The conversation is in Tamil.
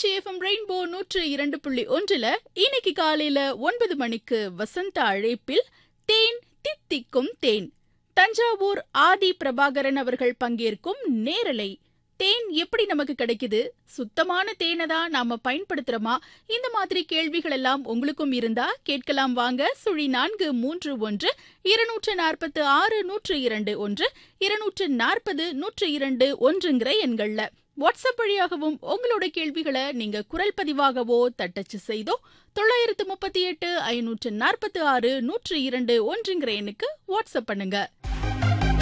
திருச்சி எஃப்எம் ரெயின்போ நூற்று இரண்டு புள்ளி ஒன்றுல இன்னைக்கு காலையில ஒன்பது மணிக்கு வசந்த அழைப்பில் தேன் தித்திக்கும் தேன் தஞ்சாவூர் ஆதி பிரபாகரன் அவர்கள் பங்கேற்கும் நேரலை தேன் எப்படி நமக்கு கிடைக்குது சுத்தமான தேனை தான் நாம பயன்படுத்துறோமா இந்த மாதிரி கேள்விகள் எல்லாம் உங்களுக்கும் இருந்தா கேட்கலாம் வாங்க சுழி நான்கு மூன்று ஒன்று இருநூற்று நாற்பத்து ஆறு நூற்று இரண்டு ஒன்று இருநூற்று நாற்பது நூற்று இரண்டு ஒன்றுங்கிற எண்கள்ல வாட்ஸ்அப் வழியாகவும் உங்களோட கேள்விகளை நீங்க குரல் பதிவாகவோ தட்டச்சு செய்தோ தொள்ளாயிரத்து முப்பத்தி எட்டு ஐநூற்று நாற்பத்தி ஆறு நூற்று இரண்டு ஒன்றுங்கிற எண்ணுக்கு வாட்ஸ்அப் பண்ணுங்க